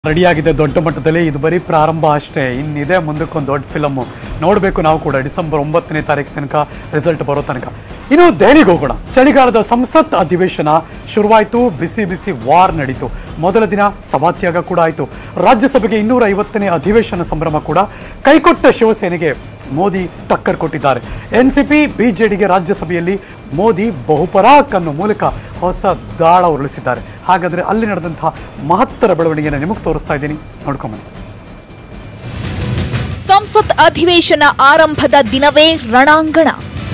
ರೆಡಿಯಾಗಿದೆ ದೊಡ್ಡ ಮಟ್ಟದಲ್ಲಿ ಇದು ಬರೀ ಪ್ರಾರಂಭ ಅಷ್ಟೇ ಇನ್ನಿದೆ ಮುಂದಕ್ಕೊಂದು ದೊಡ್ಡ ಫಿಲಮ್ಮು ನೋಡಬೇಕು ನಾವು ಕೂಡ ಡಿಸೆಂಬರ್ ಒಂಬತ್ತನೇ ತಾರೀಕು ತನಕ ರಿಸಲ್ಟ್ ಬರೋ ತನಕ ಇನ್ನು ದೆಹಲಿಗೆ ಹೋಗೋಣ ಚಳಿಗಾಲದ ಸಂಸತ್ ಅಧಿವೇಶನ ಶುರುವಾಯಿತು ಬಿಸಿ ಬಿಸಿ ವಾರ್ ನಡೀತು ಮೊದಲ ದಿನ ಸಭಾತ್ಯಾಗ ಕೂಡ ಆಯಿತು ರಾಜ್ಯಸಭೆಗೆ ಇನ್ನೂರ ಐವತ್ತನೇ ಅಧಿವೇಶನ ಸಂಭ್ರಮ ಕೂಡ ಕೈಕೊಟ್ಟ ಶಿವಸೇನೆಗೆ ಮೋದಿ ಟಕ್ಕರ್ ಕೊಟ್ಟಿದ್ದಾರೆ ಎನ್ ಸಿ ಪಿ ಬಿಜೆಡಿಗೆ ರಾಜ್ಯಸಭೆಯಲ್ಲಿ ಮೋದಿ ಬಹುಪರಾಕ್ ಅನ್ನೋ ಮೂಲಕ ಹೊಸ ದಾಳ ಉರುಳಿಸಿದ್ದಾರೆ ಹಾಗಾದರೆ ಅಲ್ಲಿ ನಡೆದಂತಹ ಮಹತ್ತರ ಬೆಳವಣಿಗೆಯನ್ನು ನಿಮಗೆ ತೋರಿಸ್ತಾ ಇದ್ದೀನಿ ನೋಡ್ಕೊಂಬನ್ನಿ ಸಂಸತ್ ಅಧಿವೇಶನ ಆರಂಭದ ದಿನವೇ ರಣಾಂಗಣ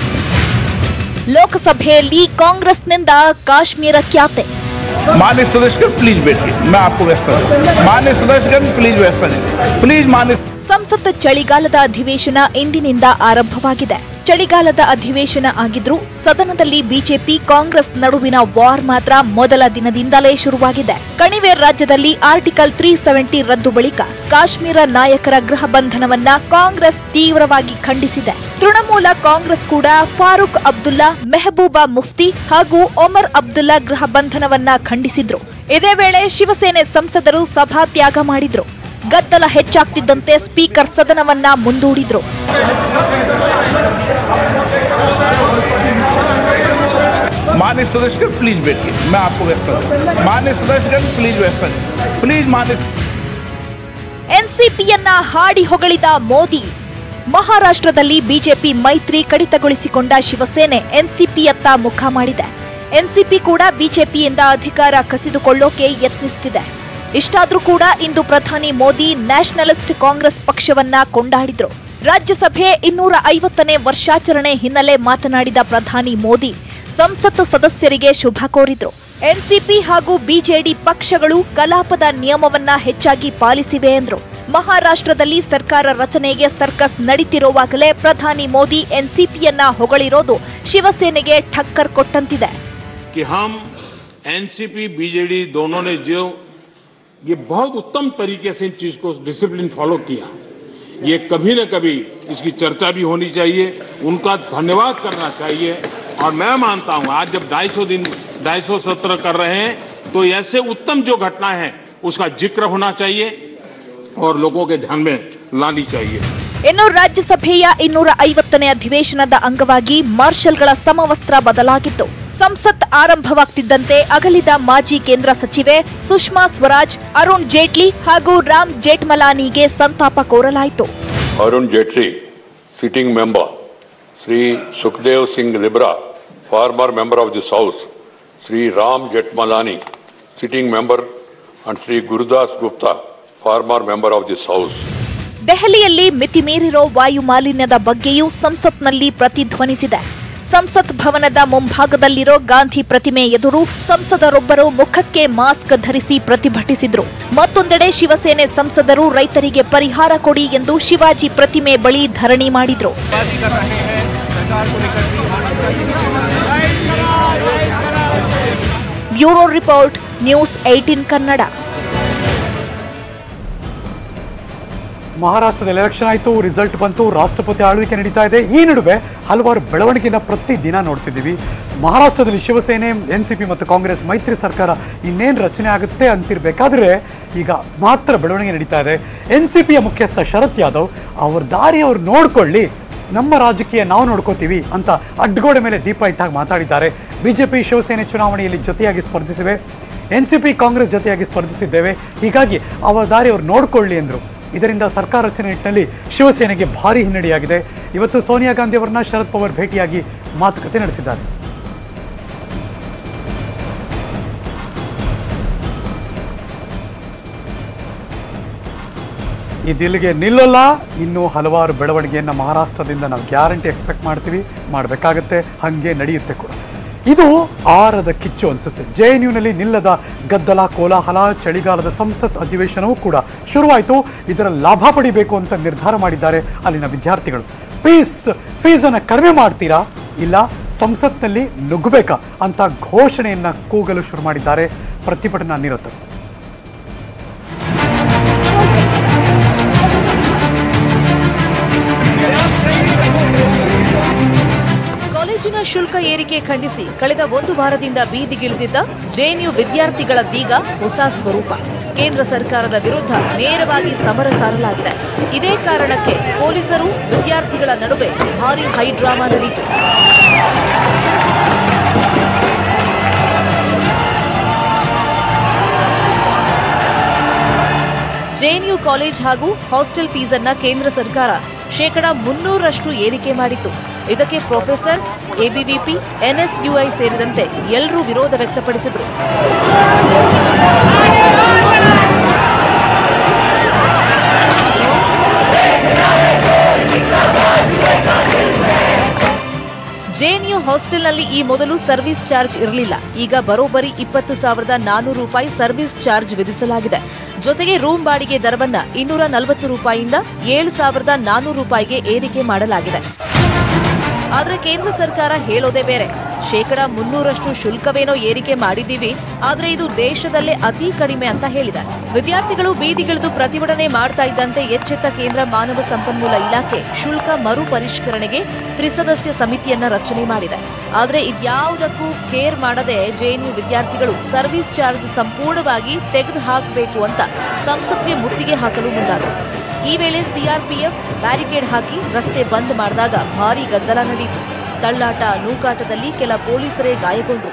ಲೋಕಸಭೆಯಲ್ಲಿ ಕಾಂಗ್ರೆಸ್ನಿಂದ ಕಾಶ್ಮೀರ ಖ್ಯಾತೆ मान्य सदस्यगण प्लीज बैठिए मैं आपको व्यस्त करूँ मान्य सदस्यगण प्लीज व्यस्त करें प्लीज मान्य ಸಂಸತ್ ಚಳಿಗಾಲದ ಅಧಿವೇಶನ ಇಂದಿನಿಂದ ಆರಂಭವಾಗಿದೆ ಚಳಿಗಾಲದ ಅಧಿವೇಶನ ಆಗಿದ್ರೂ ಸದನದಲ್ಲಿ ಬಿಜೆಪಿ ಕಾಂಗ್ರೆಸ್ ನಡುವಿನ ವಾರ್ ಮಾತ್ರ ಮೊದಲ ದಿನದಿಂದಲೇ ಶುರುವಾಗಿದೆ ಕಣಿವೆ ರಾಜ್ಯದಲ್ಲಿ ಆರ್ಟಿಕಲ್ ತ್ರೀ ಸೆವೆಂಟಿ ರದ್ದು ಬಳಿಕ ಕಾಶ್ಮೀರ ನಾಯಕರ ಗೃಹ ಬಂಧನವನ್ನ ಕಾಂಗ್ರೆಸ್ ತೀವ್ರವಾಗಿ ಖಂಡಿಸಿದೆ ತೃಣಮೂಲ ಕಾಂಗ್ರೆಸ್ ಕೂಡ ಫಾರೂಕ್ ಅಬ್ದುಲ್ಲಾ ಮೆಹಬೂಬಾ ಮುಫ್ತಿ ಹಾಗೂ ಒಮರ್ ಅಬ್ದುಲ್ಲಾ ಗೃಹ ಬಂಧನವನ್ನ ಖಂಡಿಸಿದ್ರು ಇದೇ ವೇಳೆ ಶಿವಸೇನೆ ಸಂಸದರು ಸಭಾತ್ಯಾಗ ಮಾಡಿದ್ರು ಗದ್ದಲ ಹೆಚ್ಚಾಗ್ತಿದ್ದಂತೆ ಸ್ಪೀಕರ್ ಸದನವನ್ನ ಮುಂದೂಡಿದ್ರು मान्य सदस्यगण प्लीज बैठिए मैं आपको व्यस्त करूँ मान्य सदस्यगण प्लीज व्यस्त करें प्लीज मान्य ಎನ್ಸಿಪಿಯನ್ನ ಹಾಡಿ ಹೊಗಳಿದ ಮೋದಿ ಮಹಾರಾಷ್ಟ್ರದಲ್ಲಿ ಬಿಜೆಪಿ ಮೈತ್ರಿ ಕಡಿತಗೊಳಿಸಿಕೊಂಡ ಶಿವಸೇನೆ ಎನ್ಸಿಪಿಯತ್ತ ಮುಖ ಮಾಡಿದೆ ಎನ್ಸಿಪಿ ಕೂಡ ಬಿಜೆಪಿಯಿಂದ ಅಧಿಕಾರ ಕಸಿದುಕೊಳ್ಳೋಕೆ ಯತ್ನಿಸುತ್ತಿದೆ ಇಷ್ಟಾದ್ರೂ ಕೂಡ ಇಂದು ಪ್ರಧಾನಿ ಮೋದಿ ನ್ಯಾಷನಲಿಸ್ಟ್ ಕಾಂಗ್ರೆಸ್ ಪಕ್ಷವನ್ನ ಕೊಂಡಾಡಿದ್ರು ರಾಜ್ಯಸಭೆ ಇನ್ನೂರ ಐವತ್ತನೇ ವರ್ಷಾಚರಣೆ ಹಿನ್ನೆಲೆ ಮಾತನಾಡಿದ ಪ್ರಧಾನಿ ಮೋದಿ ಸಂಸತ್ ಸದಸ್ಯರಿಗೆ ಶುಭ ಕೋರಿದ್ರು ಎನ್ಸಿಪಿ ಹಾಗೂ ಬಿಜೆಡಿ ಪಕ್ಷಗಳು ಕಲಾಪದ ನಿಯಮವನ್ನ ಹೆಚ್ಚಾಗಿ ಪಾಲಿಸಿವೆ ಎಂದ್ರು ಮಹಾರಾಷ್ಟ್ರದಲ್ಲಿ ಸರ್ಕಾರ ರಚನೆಗೆ ಸರ್ಕಸ್ ನಡೀತಿರುವಾಗಲೇ ಪ್ರಧಾನಿ ಮೋದಿ ಎನ್ಸಿಪಿಯನ್ನ ಹೊಗಳಿರೋದು ಶಿವಸೇನೆಗೆ ಠಕ್ಕರ್ ಕೊಟ್ಟಂತಿದೆ कि हम एनसीपी बीजेडी दोनों ने जो ये बहुत उत्तम तरीके से इन चीज को डिसिप्लिन फॉलो किया ये कभी न कभी इसकी चर्चा भी होनी चाहिए उनका धन्यवाद करना चाहिए और मैं मानता हूं आज जब 250 दिन 250 सत्र कर रहे हैं तो ऐसे उत्तम जो घटना है उसका जिक्र होना चाहिए और लोगों के ध्यान में लानी चाहिए ಇನ್ನು ರಾಜ್ಯಸಭೆಯ ಇನ್ನೂರ ಐವತ್ತನೇ ಅಧಿವೇಶನದ ಅಂಗವಾಗಿ ಮಾರ್ಷಲ್ಗಳ ಸಮವಸ್ತ್ರ ಬದಲಾಗಿತ್ತು ಸಂಸತ್ ಆರಂಭವಾಗ್ತಿದ್ದಂತೆ ಅಗಲಿದ ಮಾಜಿ ಕೇಂದ್ರ ಸಚಿವೆ ಸುಷ್ಮಾ ಸ್ವರಾಜ್ ಅರುಣ್ ಜೇಟ್ಲಿ ಹಾಗೂ ರಾಮ್ ಜೇಠ್ಮಲಾನಿಗೆ ಸಂತಾಪ ಕೋರಲಾಯಿತು Arun Jaitley, sitting member, Sri Sukhdev Singh Libra, former member of this House, Sri Ram Jetmalani, sitting member, and Sri Gurudas Gupta, former member of this House. ದೆಹಲಿಯಲ್ಲಿ ಮಿತಿಮೀರಿರೋ ವಾಯು ಮಾಲಿನ್ಯದ ಬಗ್ಗೆಯೂ ಸಂಸತ್ನಲ್ಲಿ ಪ್ರತಿಧ್ವನಿಸಿದೆ ಸಂಸತ್ ಭವನದ ಮುಂಭಾಗದಲ್ಲಿರೋ ಗಾಂಧಿ ಪ್ರತಿಮೆ ಎದುರು ಸಂಸದರೊಬ್ಬರು ಮುಖಕ್ಕೆ ಮಾಸ್ಕ್ ಧರಿಸಿ ಪ್ರತಿಭಟಿಸಿದ್ರು ಮತ್ತೊಂದೆಡೆ ಶಿವಸೇನೆ ಸಂಸದರು ರೈತರಿಗೆ ಪರಿಹಾರ ಕೊಡಿ ಎಂದು ಶಿವಾಜಿ ಪ್ರತಿಮೆ ಬಳಿ ಧರಣಿ ಮಾಡಿದ್ರು bureau report news eighteen Kannada ಮಹಾರಾಷ್ಟ್ರದಲ್ಲಿ ಎಲೆಕ್ಷನ್ ಆಯಿತು ರಿಸಲ್ಟ್ ಬಂತು ರಾಷ್ಟ್ರಪತಿ ಆಳ್ವಿಕೆ ನಡೀತಾ ಇದೆ ಈ ನಡುವೆ ಹಲವಾರು ಬೆಳವಣಿಗೆನ ಪ್ರತಿ ದಿನ ನೋಡ್ತಿದ್ದೀವಿ ಮಹಾರಾಷ್ಟ್ರದಲ್ಲಿ ಶಿವಸೇನೆ ಎನ್ ಸಿ ಪಿ ಮತ್ತು ಕಾಂಗ್ರೆಸ್ ಮೈತ್ರಿ ಸರ್ಕಾರ ಇನ್ನೇನು ರಚನೆ ಆಗುತ್ತೆ ಅಂತಿರ್ಬೇಕಾದ್ರೆ ಈಗ ಮಾತ್ರ ಬೆಳವಣಿಗೆ ನಡೀತಾ ಇದೆ ಎನ್ ಸಿ ಪಿಯ ಮುಖ್ಯಸ್ಥ ಶರತ್ ಯಾದವ್ ಅವ್ರ ದಾರಿ ಅವ್ರು ನೋಡ್ಕೊಳ್ಳಿ ನಮ್ಮ ರಾಜಕೀಯ ನಾವು ನೋಡ್ಕೋತೀವಿ ಅಂತ ಅಡ್ಗೋಡೆ ಮೇಲೆ ದೀಪ ಇಟ್ಟಾಗ ಮಾತಾಡಿದ್ದಾರೆ ಬಿಜೆಪಿ ಶಿವಸೇನೆ ಚುನಾವಣೆಯಲ್ಲಿ ಜೊತೆಯಾಗಿ ಸ್ಪರ್ಧಿಸಿವೆ ಎನ್ ಸಿ ಪಿ ಕಾಂಗ್ರೆಸ್ ಜೊತೆಯಾಗಿ ಸ್ಪರ್ಧಿಸಿದ್ದೇವೆ ಹೀಗಾಗಿ ಅವರ ದಾರಿ ಅವ್ರು ನೋಡ್ಕೊಳ್ಳಿ ಎಂದರು ಇದರಿಂದ ಸರ್ಕಾರ ರಚನೆ ನಿಟ್ಟಿನಲ್ಲಿ ಶಿವಸೇನೆಗೆ ಭಾರಿ ಹಿನ್ನಡೆಯಾಗಿದೆ ಇವತ್ತು ಸೋನಿಯಾ ಗಾಂಧಿ ಅವರನ್ನ ಶರದ್ ಪವಾರ್ ಭೇಟಿಯಾಗಿ ಮಾತುಕತೆ ನಡೆಸಿದ್ದಾರೆ ಇದಿಲ್ಲಿಗೆ ನಿಲ್ಲಲ್ಲ ಇನ್ನೂ ಹಲವಾರು ಬೆಳವಣಿಗೆಯನ್ನು ಮಹಾರಾಷ್ಟ್ರದಿಂದ ನಾವು ಗ್ಯಾರಂಟಿ ಎಕ್ಸ್ಪೆಕ್ಟ್ ಮಾಡ್ತೀವಿ ಮಾಡಬೇಕಾಗತ್ತೆ ಹಾಗೆ ನಡೆಯುತ್ತೆ ಕೂಡ ಇದು ಆರದ ಕಿಚ್ಚು ಅನಿಸುತ್ತೆ ಜೆ ಎನ್ ಯುನಲ್ಲಿ ನಿಲ್ಲದ ಗದ್ದಲ ಕೋಲಾಹಲ ಚಳಿಗಾಲದ ಸಂಸತ್ ಅಧಿವೇಶನವೂ ಕೂಡ ಶುರುವಾಯಿತು ಇದರ ಲಾಭ ಪಡಿಬೇಕು ಅಂತ ನಿರ್ಧಾರ ಮಾಡಿದ್ದಾರೆ ಅಲ್ಲಿನ ವಿದ್ಯಾರ್ಥಿಗಳು ಫೀಸ್ ಫೀಸನ್ನು ಕಡಿಮೆ ಮಾಡ್ತೀರಾ ಇಲ್ಲ ಸಂಸತ್ನಲ್ಲಿ ನುಗ್ಗಬೇಕಾ ಅಂತ ಘೋಷಣೆಯನ್ನು ಕೂಗಲು ಶುರು ಮಾಡಿದ್ದಾರೆ ಪ್ರತಿಭಟನಾ ನಿರತರು ಕಾಲೇಜಿನ ಶುಲ್ಕ ಏರಿಕೆ ಖಂಡಿಸಿ ಕಳೆದ ಒಂದು ವಾರದಿಂದ ಬೀದಿಗಿಳಿದಿದ್ದ ಜೆಎನ್ಯು ವಿದ್ಯಾರ್ಥಿಗಳ ದೀಗ ಹೊಸ ಸ್ವರೂಪ ಕೇಂದ್ರ ಸರ್ಕಾರದ ವಿರುದ್ಧ ನೇರವಾಗಿ ಸಮರ ಸಾರಲಾಗಿದೆ ಇದೇ ಕಾರಣಕ್ಕೆ ಪೊಲೀಸರು ವಿದ್ಯಾರ್ಥಿಗಳ ನಡುವೆ ಭಾರಿ ಹೈಡ್ರಾಮಾ ನಡೆಯಿತು ಜೆಎನ್ಯು ಕಾಲೇಜ್ ಹಾಗೂ ಹಾಸ್ಟೆಲ್ ಫೀಸ್ ಅನ್ನ ಕೇಂದ್ರ ಸರ್ಕಾರ ಶೇಕಡ ಮುನ್ನೂರರಷ್ಟು ಏರಿಕೆ ಮಾಡಿತ್ತು ಇದಕ್ಕೆ ಪ್ರೊಫೆಸರ್ ಎಬಿವಿಪಿ ಎನ್ಎಸ್ಯುಐ ಸೇರಿದಂತೆ ಎಲ್ಲರೂ ವಿರೋಧ ವ್ಯಕ್ತಪಡಿಸಿದರು ಜೆಎನ್ಯು ಹಾಸ್ಟೆಲ್ನಲ್ಲಿ ಈ ಮೊದಲು ಸರ್ವಿಸ್ ಚಾರ್ಜ್ ಇರಲಿಲ್ಲ ಈಗ ಬರೋಬ್ಬರಿ ಇಪ್ಪತ್ತು ಸಾವಿರದ ನಾನೂರು ರೂಪಾಯಿ ಸರ್ವಿಸ್ ಚಾರ್ಜ್ ವಿಧಿಸಲಾಗಿದೆ ಜೊತೆಗೆ ರೂಮ್ ಬಾಡಿಗೆ ದರವನ್ನ ಇನ್ನೂರ ನಲವತ್ತು ರೂಪಾಯಿಯಿಂದ ಏಳು ಸಾವಿರದ ನಾನೂರು ರೂಪಾಯಿಗೆ ಏರಿಕೆ ಮಾಡಲಾಗಿದೆ ಆದ್ರೆ ಕೇಂದ್ರ ಸರ್ಕಾರ ಹೇಳೋದೇ ಬೇರೆ ಶೇಕಡ ಮುನ್ನೂರಷ್ಟು ಶುಲ್ಕವೇನೋ ಏರಿಕೆ ಮಾಡಿದ್ದೀವಿ ಆದ್ರೆ ಇದು ದೇಶದಲ್ಲೇ ಅತಿ ಕಡಿಮೆ ಅಂತ ಹೇಳಿದೆ ವಿದ್ಯಾರ್ಥಿಗಳು ಬೀದಿಗಿಳಿದು ಪ್ರತಿಭಟನೆ ಮಾಡ್ತಾ ಇದ್ದಂತೆ ಎಚ್ಚೆತ್ತ ಕೇಂದ್ರ ಮಾನವ ಸಂಪನ್ಮೂಲ ಇಲಾಖೆ ಶುಲ್ಕ ಮರು ಪರಿಷ್ಕರಣೆಗೆ ತ್ರಿಸದಸ್ಯ ಸಮಿತಿಯನ್ನ ರಚನೆ ಮಾಡಿದೆ ಆದ್ರೆ ಇದ್ಯಾವುದಕ್ಕೂ ಕೇರ್ ಮಾಡದೆ ಜೆಎನ್ಯು ವಿದ್ಯಾರ್ಥಿಗಳು ಸರ್ವಿಸ್ ಚಾರ್ಜ್ ಸಂಪೂರ್ಣವಾಗಿ ತೆಗೆದು ಹಾಕಬೇಕು ಅಂತ ಸಂಸತ್ಗೆ ಮುತ್ತಿಗೆ ಹಾಕಲು ಮುಂದಾದರು ಈ ವೇಳೆ ಸಿಆರ್ಪಿಎಫ್ ಬ್ಯಾರಿಕೇಡ್ ಹಾಕಿ ರಸ್ತೆ ಬಂದ್ ಮಾಡಿದಾಗ ಭಾರೀ ಗದ್ದಲ ನಡೆಯಿತು ತಳ್ಳಾಟ ನೂಕಾಟದಲ್ಲಿ ಕೆಲ ಪೊಲೀಸರೇ ಗಾಯಗೊಂಡ್ರು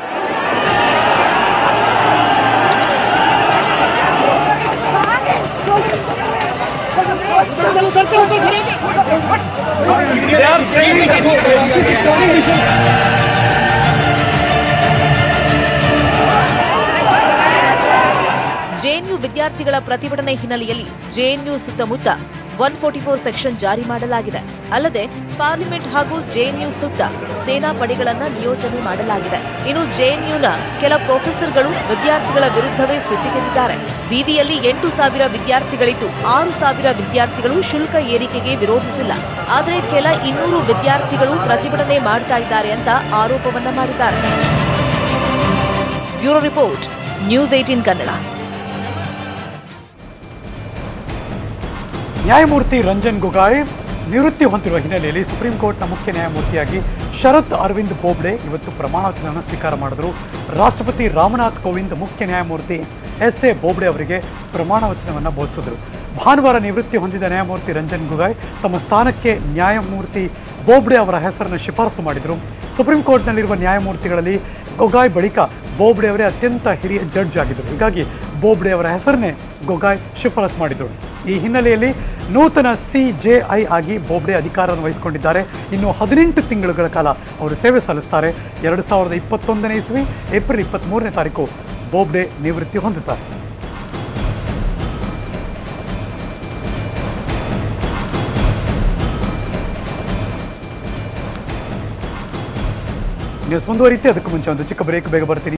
ಜೆಎನ್ಯು ವಿದ್ಯಾರ್ಥಿಗಳ ಪ್ರತಿಭಟನೆ ಹಿನ್ನೆಲೆಯಲ್ಲಿ ಜೆಎನ್ಯು ಸುತ್ತಮುತ್ತ ಒನ್ ಫೋರ್ಟಿ ಫೋರ್ ಸೆಕ್ಷನ್ ಜಾರಿ ಮಾಡಲಾಗಿದೆ ಅಲ್ಲದೆ ಪಾರ್ಲಿಮೆಂಟ್ ಹಾಗೂ ಜೆಎನ್ಯು ಸುತ್ತ ಸೇನಾ ಪಡೆಗಳನ್ನ ನಿಯೋಜನೆ ಮಾಡಲಾಗಿದೆ ಇನ್ನು ಜೆಎನ್ಯುನ ಕೆಲ ಪ್ರೊಫೆಸರ್ಗಳು ವಿದ್ಯಾರ್ಥಿಗಳ ವಿರುದ್ಧವೇ ಸಿಟ್ಟಿಗೆದ್ದಿದ್ದಾರೆ ವಿವಿಯಲ್ಲಿ ಎಂಟು ಸಾವಿರ ವಿದ್ಯಾರ್ಥಿಗಳಿದ್ದು ಆರು ಸಾವಿರ ವಿದ್ಯಾರ್ಥಿಗಳು ಶುಲ್ಕ ಏರಿಕೆಗೆ ವಿರೋಧಿಸಿಲ್ಲ ಆದರೆ ಕೆಲ ಇನ್ನೂರು ವಿದ್ಯಾರ್ಥಿಗಳು ಪ್ರತಿಭಟನೆ ಮಾಡ್ತಾ ಇದ್ದಾರೆ ಅಂತ ಆರೋಪವನ್ನ ಮಾಡಿದ್ದಾರೆ bureau report news eighteen Kannada ನ್ಯಾಯಮೂರ್ತಿ ರಂಜನ್ ಗೊಗಾಯ್ ನಿವೃತ್ತಿ ಹೊಂದಿರುವ ಹಿನ್ನೆಲೆಯಲ್ಲಿ ಸುಪ್ರೀಂ ಕೋರ್ಟ್ನ ಮುಖ್ಯ ನ್ಯಾಯಮೂರ್ತಿಯಾಗಿ ಶರತ್ ಅರವಿಂದ್ ಬೋಬ್ಡೆ ಇವತ್ತು ಪ್ರಮಾಣ ವಚನವನ್ನು ಸ್ವೀಕಾರ ಮಾಡಿದರು ರಾಷ್ಟ್ರಪತಿ ರಾಮನಾಥ್ ಕೋವಿಂದ್ ಮುಖ್ಯ ನ್ಯಾಯಮೂರ್ತಿ ಎಸ್ ಎ ಬೋಬ್ಡೆ ಅವರಿಗೆ ಪ್ರಮಾಣ ವಚನವನ್ನು ಬೋಧಿಸಿದರು ಭಾನುವಾರ ನಿವೃತ್ತಿ ಹೊಂದಿದ ನ್ಯಾಯಮೂರ್ತಿ ರಂಜನ್ ಗೊಗಾಯ್ ತಮ್ಮ ಸ್ಥಾನಕ್ಕೆ ನ್ಯಾಯಮೂರ್ತಿ ಬೋಬ್ಡೆ ಅವರ ಹೆಸರನ್ನು ಶಿಫಾರಸು ಮಾಡಿದರು ಸುಪ್ರೀಂ ಕೋರ್ಟ್ನಲ್ಲಿರುವ ನ್ಯಾಯಮೂರ್ತಿಗಳಲ್ಲಿ ಗೊಗಾಯ್ ಬಳಿಕ ಬೋಬ್ಡೆ ಅವರೇ ಅತ್ಯಂತ ಹಿರಿಯ ಜಡ್ಜ್ ಆಗಿದ್ದರು ಹೀಗಾಗಿ ಬೋಬ್ಡೆ ಅವರ ಹೆಸರನ್ನೇ ಗೊಗಾಯ್ ಶಿಫಾರಸು ಮಾಡಿದರು ಈ ಹಿನ್ನೆಲೆಯಲ್ಲಿ ನೂತನ ಸಿ ಜೆ ಐ ಆಗಿ ಬೋಬ್ಡೆ ಅಧಿಕಾರವನ್ನು ವಹಿಸಿಕೊಂಡಿದ್ದಾರೆ ಇನ್ನು ಹದಿನೆಂಟು ತಿಂಗಳುಗಳ ಕಾಲ ಅವರು ಸೇವೆ ಸಲ್ಲಿಸ್ತಾರೆ ಎರಡು ಸಾವಿರದ ಇಪ್ಪತ್ತೊಂದನೇ ಇಸ್ವಿ ಏಪ್ರಿಲ್ ಇಪ್ಪತ್ತ್ಮೂರನೇ ತಾರೀಕು ಬೋಬ್ಡೆ ನಿವೃತ್ತಿ ಹೊಂದುತ್ತಾರೆ ನ್ಯೂಸ್ ಮುಂದುವರಿಯುತ್ತೆ ಅದಕ್ಕೂ ಮುಂಚೆ ಒಂದು ಚಿಕ್ಕ ಬ್ರೇಕ್ ಬೇಗ ಬರ್ತೀನಿ